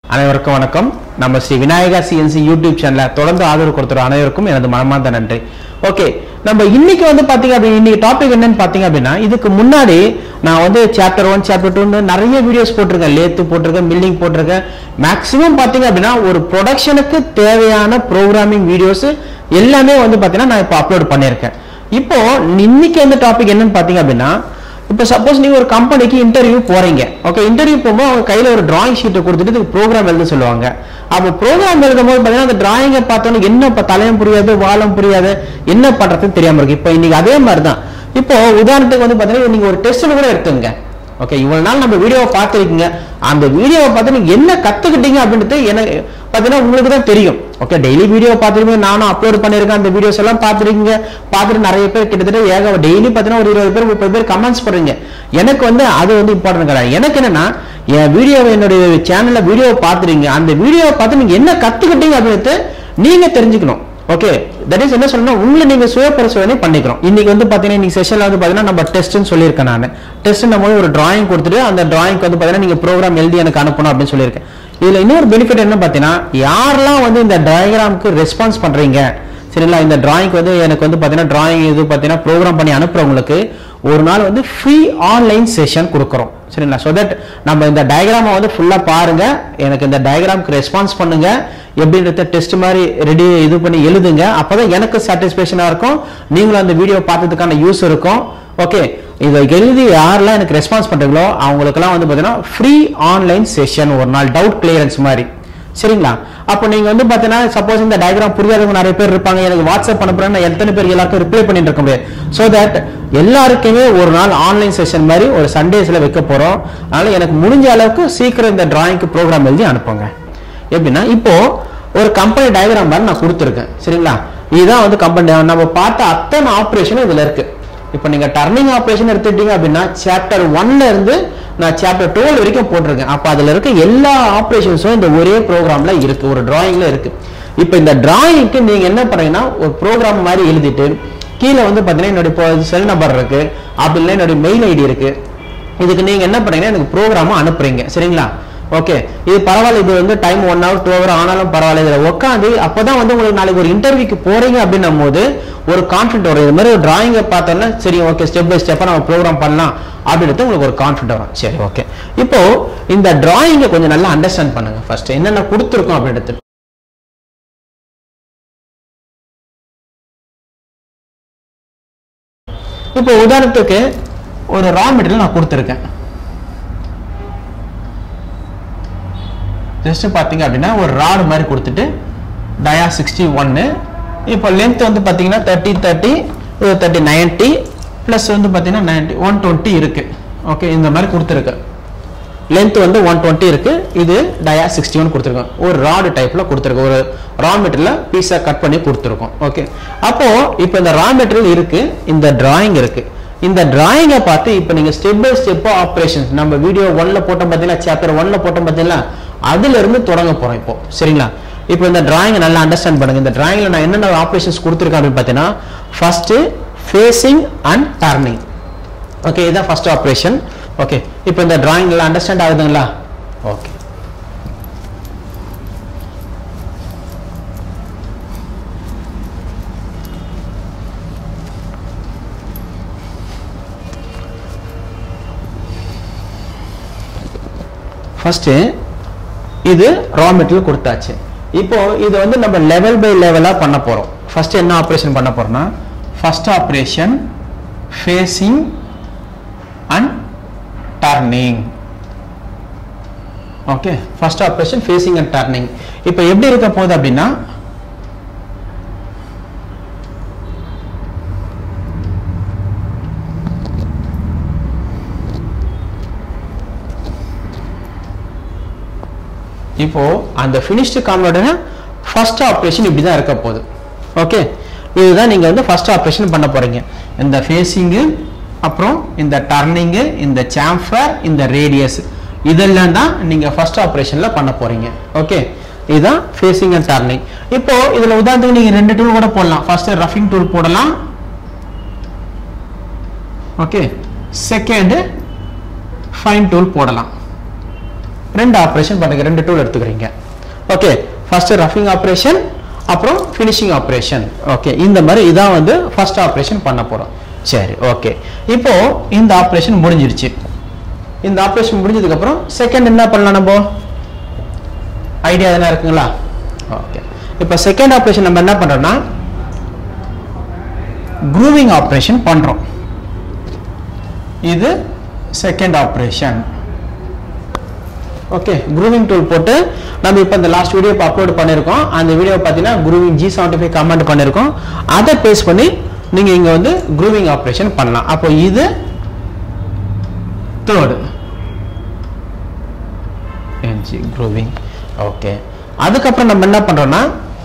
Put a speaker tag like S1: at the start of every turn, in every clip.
S1: அனைவருக்கும் வணக்கம் நம்ம ஸ்ரீ விநாயகா சிஎன்சி யூடியூப் சேனலை தொடர்ந்து ஆதரவு கொடுத்துற அனைவருக்கும் எனது மனமார்ந்த நன்றி ஓகே நம்ம இன்னைக்கு வந்து பாத்தீங்க அப்படி இன்னைக்கு டாபிக் என்னன்னு பாத்தீங்க அப்படின்னா இதுக்கு முன்னாடி நான் வந்து சாப்டர் ஒன் சாப்டர் டூ நிறைய வீடியோஸ் போட்டிருக்கேன் லேத்து போட்டிருக்கேன் மில்லிங் போட்டிருக்கேன் மேக்ஸிமம் பாத்தீங்க அப்படின்னா ஒரு ப்ரொடக்ஷனுக்கு தேவையான ப்ரோக்ராமிங் வீடியோஸ் எல்லாமே வந்து பாத்தீங்கன்னா நான் இப்போ அப்லோட் பண்ணியிருக்கேன் இப்போ இன்னைக்கு வந்து டாபிக் என்னன்னு பாத்தீங்க அப்படின்னா இப்போ சப்போஸ் நீங்க ஒரு கம்பெனிக்கு இன்டர்வியூ போறீங்க ஓகே இன்டர்வியூ போகும்போது அவங்க கையில ஒரு டிராயிங் ஷீட்டை கொடுத்துட்டு இதுக்கு ப்ரோக்ராம் எழுத சொல்லுவாங்க அப்போ ப்ரோக்ராம் எழுதும் போது பார்த்தீங்கன்னா அந்த டிராயிங்கை பார்த்தோன்னே என்ன இப்போ தலையும் புரியாது வாழும் புரியாது என்ன பண்றதுன்னு தெரியாம இருக்கு இப்போ இன்னைக்கு அதே மாதிரி தான் இப்போ உதாரணத்துக்கு வந்து பார்த்தீங்கன்னா நீங்க ஒரு டெஸ்ட் கூட எடுத்துங்க ஓகே இவ்வளவு நாள் நம்ம வீடியோவை பார்த்துருக்கீங்க அந்த வீடியோவை பார்த்து நீங்க என்ன கத்துக்கிட்டீங்க அப்படின்றது எனக்கு பார்த்தீங்கன்னா உங்களுக்கு தான் தெரியும் ஓகே டெய்லி வீடியோ பார்த்துருக்கீங்க நானும் அப்லோட் பண்ணியிருக்கேன் அந்த வீடியோஸ் எல்லாம் பார்த்துருக்கீங்க பார்த்துட்டு நிறைய பேர் கிட்டத்தட்ட ஏக டெய்லி பார்த்தீங்கன்னா ஒரு இருபது பேர் முப்பது பேர் கமெண்ட்ஸ் பண்ணுறீங்க எனக்கு வந்து அது வந்து இம்பார்ட்டன்ட் கிடையாது எனக்கு என்னன்னா என் வீடியோவை என்னுடைய சேனல்ல வீடியோவை பார்த்துறீங்க அந்த வீடியோவை பார்த்து நீங்க என்ன கத்துக்கிட்டீங்க அப்படின்றது நீங்க தெரிஞ்சுக்கணும் ஓகே தட் இஸ் என்ன சொல்லணும் உங்களை நீங்க சுய பரிசோதனை பண்ணிக்கிறோம் இன்னைக்கு வந்து பாத்தீங்கன்னா இன்னைக்கு செஷன்ல வந்து பாத்தீங்கன்னா நம்ம டெஸ்ட்னு சொல்லியிருக்கேன் நான் டெஸ்ட் நம்ம ஒரு டிராயிங் கொடுத்துட்டு அந்த டிராயிங்க்கு வந்து பாத்தீங்கன்னா நீங்க ப்ரோக்ராம் எழுதி எனக்கு அனுப்பணும் அப்படின்னு சொல்லியிருக்கேன் இதுல இன்னொரு பெனிஃபிட் என்ன பாத்தீங்கன்னா யாரெல்லாம் வந்து இந்த டயக்ராமுக்கு ரெஸ்பான்ஸ் பண்றீங்க சரிங்களா இந்த டிராயிங்க்கு வந்து எனக்கு வந்து பாத்தீங்கன்னா டிராயிங் இது பாத்தீங்கன்னா ப்ரோக்ராம் பண்ணி அனுப்புறவங்களுக்கு ஒரு நாள் வந்து ஃப்ரீ ஆன்லைன் செஷன் கொடுக்குறோம் சரிங்களா ஸோ தட் நம்ம இந்த டயக்ராமை வந்து ஃபுல்லாக பாருங்க எனக்கு இந்த டயக்ராம்க்கு ரெஸ்பான்ஸ் பண்ணுங்க எப்படின்றத டெஸ்ட் மாதிரி ரெடி இது பண்ணி எழுதுங்க அப்பதான் எனக்கு சாட்டிஸ்ஃபேக்ஷனாக இருக்கும் நீங்களும் அந்த வீடியோ பார்த்ததுக்கான யூஸ் இருக்கும் ஓகே இதை எழுதி யாரெல்லாம் எனக்கு ரெஸ்பான்ஸ் பண்றீங்களோ அவங்களுக்கெல்லாம் வந்து பார்த்தீங்கன்னா ஃப்ரீ ஆன்லைன் செஷன் ஒரு நாள் டவுட் கிளியரன்ஸ் மாதிரி சரிங்களா அப்போ நீங்க வந்து பாத்தீங்கன்னா சப்போஸ் இந்த டயக்ராம் புரியாதவங்க நிறைய பேர் இருப்பாங்க எனக்கு வாட்ஸ்அப் அனுப்புறேன் நான் எத்தனை பேர் எல்லாருக்கும் ரிப்ளை பண்ணிட்டு இருக்க முடியாது ஸோ தட் எல்லாருக்குமே ஒரு நாள் ஆன்லைன் செஷன் மாதிரி ஒரு சண்டேஸ்ல வைக்க போறோம் அதனால எனக்கு முடிஞ்ச அளவுக்கு சீக்கிரம் இந்த டிராயிங்க்கு ப்ரோக்ராம் எழுதி அனுப்புங்க எப்படின்னா இப்போ ஒரு கம்பெனி டயக்ராம் மாதிரி நான் கொடுத்துருக்கேன் சரிங்களா இதுதான் வந்து கம்பெனி நம்ம பார்த்த அத்தனை ஆப்ரேஷனும் இதுல இருக்கு இப்போ நீங்க டர்னிங் ஆப்ரேஷன் எடுத்துட்டீங்க அப்படின்னா சாப்டர் ஒன்ல இருந்து நான் சாப்டர் டுவெல் வரைக்கும் போட்டிருக்கேன் அப்போ அதுல இருக்க எல்லா ஆப்ரேஷன்ஸும் இந்த ஒரே ப்ரோக்ராம்ல இருக்கு ஒரு டிராயிங்ல இருக்கு இப்போ இந்த டிராயிங்க்கு நீங்க என்ன பண்ணீங்கன்னா ஒரு ப்ரோக்ராம் மாதிரி எழுதிட்டு கீழே வந்து பார்த்தீங்கன்னா என்னுடைய செல் நம்பர் இருக்கு அப்படி இல்லை என்னுடைய மெயில் ஐடி இருக்கு இதுக்கு நீங்க என்ன பண்ணீங்கன்னா எனக்கு ப்ரோக்ராமும் அனுப்புறீங்க சரிங்களா ஓகே இது பரவாயில்ல இது வந்து time one hour two hour ஆனாலும் பரவாயில்ல இதில் உட்காந்து அப்பதான் வந்து உங்களுக்கு நாளைக்கு ஒரு இன்டர்வியூக்கு போறீங்க அப்படின்னும் போது ஒரு கான்ஃபிடென்ட் வரும் இது மாதிரி ஒரு டிராயிங்கை பார்த்தோன்னா சரி ஓகே ஸ்டெப் பை ஸ்டெப்பாக நம்ம ப்ரோக்ராம் பண்ணலாம் அப்படின்றது உங்களுக்கு ஒரு கான்ஃபிடென்ட் வரும் சரி ஓகே இப்போ இந்த டிராயிங்கை கொஞ்சம் நல்லா அண்டர்ஸ்டாண்ட் பண்ணுங்க ஃபர்ஸ்ட் என்னென்ன கொடுத்துருக்கோம் அப்படின்றது இப்போ உதாரணத்துக்கு ஒரு ரா மெட்டீரியல் நான் கொடுத்துருக்கேன் ஜஸ்ட் பார்த்தீங்க அப்படின்னா ஒரு ராடு மாதிரி கொடுத்துட்டு டயா சிக்ஸ்டி ஒன்று இப்போ லென்த் வந்து பார்த்தீங்கன்னா தேர்ட்டி தேர்ட்டி இது தேர்ட்டி நைன்ட்டி ப்ளஸ் வந்து பார்த்தீங்கன்னா நைன்ட்டி ஒன் டுவெண்ட்டி இருக்கு ஓகே இந்த மாதிரி கொடுத்துருக்கு லென்த் வந்து ஒன் டுவெண்ட்டி இருக்கு இது டயா சிக்ஸ்டி ஒன் கொடுத்துருக்கோம் ஒரு ராடு டைப்ல கொடுத்துருக்கோம் ஒரு ரா மெட்டீரியல் பீஸா கட் பண்ணி கொடுத்துருக்கோம் ஓகே அப்போ இப்போ இந்த ரா மெட்டீரியல் இருக்கு இந்த டிராயிங் இருக்கு இந்த டிராயிங்கை பார்த்து இப்போ நீங்க ஸ்டெப் பை ஸ்டெப்பா ஆப்ரேஷன்ஸ் நம்ம வீடியோ ஒன்ல போட்டோம் பார்த்தீங்கன்னா சாப்டர் ஒன்ல போட்டோம் பார்த்தீங்களா அதுல இருந்து தொடங்க போறோம் இப்போ சரிங்களா இப்போ இந்த டிராயிங்கை நல்லா அண்டர்ஸ்டாண்ட் பண்ணுங்க இந்த டிராயிங்ல நான் என்னென்ன ஆப்ரேஷன்ஸ் கொடுத்துருக்கேன் அப்படின்னு பார்த்தீங்கன்னா first facing and turning okay இதுதான் ஃபர்ஸ்ட் ஆப்ரேஷன் ஓகே இப்போ இந்த டிராயிங்ல அண்டர்ஸ்டாண்ட் ஆகுதுங்களா ஓகே ஃபர்ஸ்ட் இது ரா மெட்டீரியல் கொடுத்தாச்சு இப்போ இது வந்து நம்ம லெவல் பை லெவலா பண்ண போறோம் ஃபர்ஸ்ட் என்ன ஆப்ரேஷன் பண்ண போறோம்னா first operation facing and turning okay first operation facing and turning இப்போ எப்படி இருக்க போகுது அப்படின்னா இப்போ அந்த ஃபினிஷ்டு காமோட ஃபர்ஸ்ட் ஆப்ரேஷன் இப்படி தான் இருக்க போகுது ஓகே இதுதான் நீங்க வந்து ஃபர்ஸ்ட் ஆப்ரேஷன் பண்ண போறீங்க இந்த ஃபேஸிங்கு அப்புறம் இந்த டர்னிங்கு இந்த சாம்ஃபர் இந்த ரேடியஸ் இதெல்லாம் தான் நீங்க ஃபர்ஸ்ட் ஆப்ரேஷன்ல பண்ண போறீங்க ஓகே இதுதான் ஃபேஸிங் அண்ட் டர்னிங் இப்போ இதுல உதாரணத்துக்கு நீங்க ரெண்டு டூல் கூட போடலாம் ஃபர்ஸ்ட் ரஃபிங் டூல் போடலாம் ஓகே செகண்ட் ஃபைன் டூல் போடலாம் ரெண்டு ஆப்ரேஷன் பண்ணுங்க ரெண்டு டூல் எடுத்துக்கிறீங்க ஓகே ஃபர்ஸ்ட் ரஃபிங் ஆப்ரேஷன் அப்புறம் ஃபினிஷிங் ஆப்ரேஷன் ஓகே இந்த மாதிரி இதான் வந்து ஃபர்ஸ்ட் ஆப்ரேஷன் பண்ண போறோம் சரி ஓகே இப்போ இந்த ஆப்ரேஷன் முடிஞ்சிருச்சு இந்த ஆப்ரேஷன் முடிஞ்சதுக்கு அப்புறம் செகண்ட் என்ன பண்ணலாம் நம்ம ஐடியா எதனா இருக்குங்களா ஓகே இப்போ செகண்ட் ஆப்ரேஷன் நம்ம என்ன பண்றோம்னா குரூவிங் ஆப்ரேஷன் பண்றோம் இது second operation okay grooving tool போட்டு நம்ம இப்போ இந்த லாஸ்ட் வீடியோ இப்போ அப்லோட் பண்ணியிருக்கோம் அந்த வீடியோ பார்த்தீங்கன்னா grooving G seventy five comment பண்ணியிருக்கோம் அதை பேஸ் பண்ணி நீங்கள் இங்கே வந்து குரூவிங் ஆப்ரேஷன் பண்ணலாம் அப்போ இது தேர்டு என்ஜி குரூவிங் ஓகே அதுக்கப்புறம் நம்ம என்ன பண்ணுறோம்னா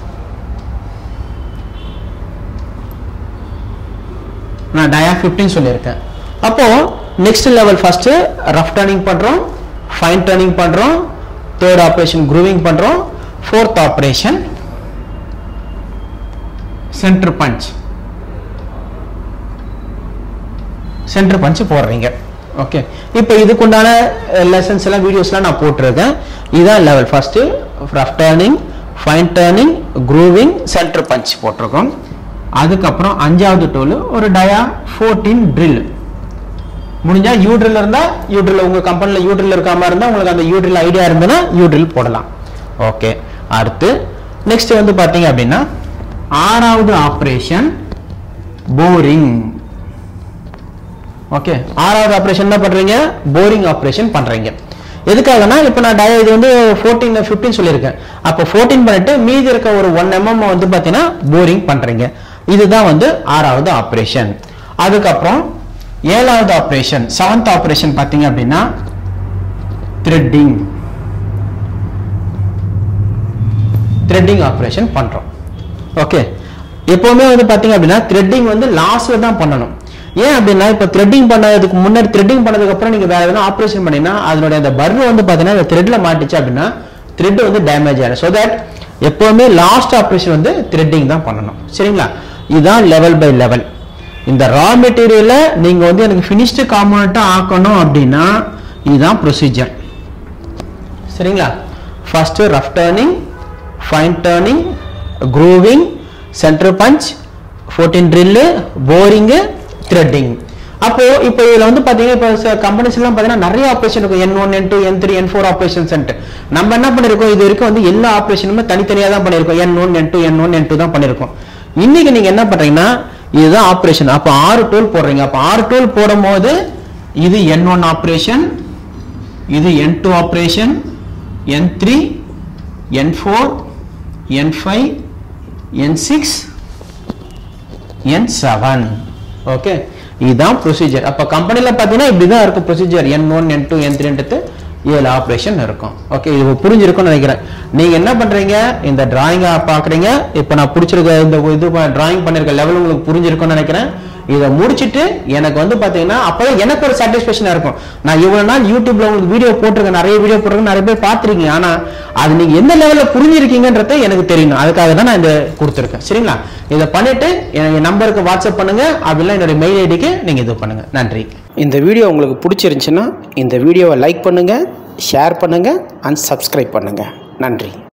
S1: நான் டயா ஃபிஃப்டின் சொல்லியிருக்கேன் அப்போ next level first rough turning பண்றோம் ஃபைன் டர்னிங் பண்றோம் தேர்ட் ஆப்ரேஷன் குரூவிங் பண்றோம் fourth operation centre punch centre punch போடுறீங்க ஓகே இப்போ இதுக்குண்டான லெசன்ஸ் எல்லாம் வீடியோஸ்லாம் நான் போட்டிருக்கேன் இதான் level first rough turning fine turning grooving centre punch போட்டிருக்கோம் அதுக்கப்புறம் அஞ்சாவது டூல் ஒரு டயா ஃபோர்டீன் ட்ரில் முடிஞ்சா யூட்ரில் இருந்தா யூட்ரில் உங்க கம்பெனில யூட்ரில் இருக்காம இருந்தா உங்களுக்கு அந்த யூட்ரில் ஐடியா இருந்ததுன்னா யூட்ரில் போடலாம் ஓகே அடுத்து நெக்ஸ்ட் வந்து பாத்தீங்க அப்படின்னா ஆறாவது ஆப்ரேஷன் போரிங் ஓகே ஆறாவது ஆப்ரேஷன் என்ன பண்றீங்க போரிங் ஆப்ரேஷன் பண்றீங்க எதுக்காகனா இப்போ நான் டய இது வந்து ஃபோர்டீன் ஃபிஃப்டீன் சொல்லியிருக்கேன் அப்போ ஃபோர்டீன் பண்ணிட்டு மீதி இருக்க ஒரு ஒன் எம்எம் வந்து பார்த்தீங்கன்னா போரிங் பண்றீங்க இதுதான் வந்து ஆறாவது ஆப்ரேஷன் அதுக்கப்புறம் ஏழாவது ஆப்ரேஷன் செவன்த் ஆப்ரேஷன் பார்த்தீங்க அப்படின்னா த்ரெட்டிங் த்ரெட்டிங் ஆப்ரேஷன் பண்றோம் ஓகே எப்பவுமே வந்து பாத்தீங்க அப்படின்னா த்ரெட்டிங் வந்து லாஸ்ட்ல தான் பண்ணணும் ஏன் அப்படின்னா இப்போ த்ரெட்டிங் பண்ணதுக்கு முன்னாடி த்ரெட்டிங் பண்ணதுக்கு அப்புறம் நீங்க வேற எதனா ஆப்ரேஷன் பண்ணீங்கன்னா அதனுடைய அந்த பர்ன் வந்து பாத்தீங்கன்னா இந்த த்ரெட்ல மாட்டுச்சு அப்படின்னா த்ரெட் வந்து டேமேஜ் ஆயிடும் ஸோ தட் எப்பவுமே லாஸ்ட் ஆப்ரேஷன் வந்து த்ரெட்டிங் தான் பண்ணணும் சரிங்களா இதுதான் லெவல் பை லெவல் இந்த ரா மெட்டீரியலை நீங்க வந்து எனக்கு ஃபினிஷ்டு காம்பனண்ட்டா ஆக்கணும் அப்படின்னா இதுதான் ப்ரொசீஜர் சரிங்களா first rough turning fine turning grooving centre punch fourteen drill boring threading அப்போ இப்போ இதுல வந்து பாத்தீங்கன்னா இப்போ கம்பெனிஸ் எல்லாம் பாத்தீங்கன்னா நிறைய ஆப்ரேஷன் இருக்கும் N one N two N three N four operation நம்ம என்ன பண்ணிருக்கோம் இது வரைக்கும் வந்து எல்லா ஆப்ரேஷனுமே தனித்தனியா தான் பண்ணிருக்கோம் N one N two N one N two தான் பண்ணிருக்கோம் இன்னைக்கு நீங்க என்ன பண்றீங்கன்னா இதுதான் ஆப்ரேஷன் அப்போ ஆறு டூல் போடுறீங்க அப்போ ஆறு டூல் போடும் போது இது என் ஒன் ஆப்ரேஷன் இது N two operation N three N four N five N six N seven okay இதுதான் ப்ரொசீஜர் அப்போ கம்பெனியில் பார்த்தீங்கன்னா இப்படி தான் இருக்கும் procedure N one N two N த்ரீன்றது ஏழு ஆப்ரேஷன் இருக்கும் ஓகே இது புரிஞ்சிருக்கும்னு நினைக்கிறேன் நீங்க என்ன பண்றீங்க இந்த டிராயிங்கை பார்க்குறீங்க இப்போ நான் பிடிச்சிருக்க இந்த இது டிராயிங் பண்ணிருக்க லெவல் உங்களுக்கு புரிஞ்சிருக்கும்னு நினைக்கிறேன் இதை முடிச்சிட்டு எனக்கு வந்து பாத்தீங்கன்னா அப்பதான் எனக்கு ஒரு சாட்டிஸ்பேக்ஷனா இருக்கும் நான் இவ்வளவு நாள் யூடியூப்ல உங்களுக்கு வீடியோ போட்டிருக்கேன் நிறைய வீடியோ போட்டிருக்கேன் நிறைய பேர் பார்த்திருக்கீங்க ஆனா அது நீங்க எந்த லெவல்ல புரிஞ்சிருக்கீங்கன்றத எனக்கு தெரியணும் அதுக்காக தான் நான் இந்த கொடுத்துருக்கேன் சரிங்களா இதை பண்ணிட்டு என் நம்பருக்கு வாட்ஸ்அப் பண்ணுங்க அப்படிலாம் என்னோட மெயில் ஐடிக்கு நீங்க இது பண்ணுங்க நன்றி இந்த வீடியோ உங்களுக்கு பிடிச்சிருந்துச்சுன்னா இந்த வீடியோவை லைக் பண்ணுங்க ஷேர் பண்ணுங்க அண்ட் சப்ஸ்கிரைப் பண்ணுங்க நன்றி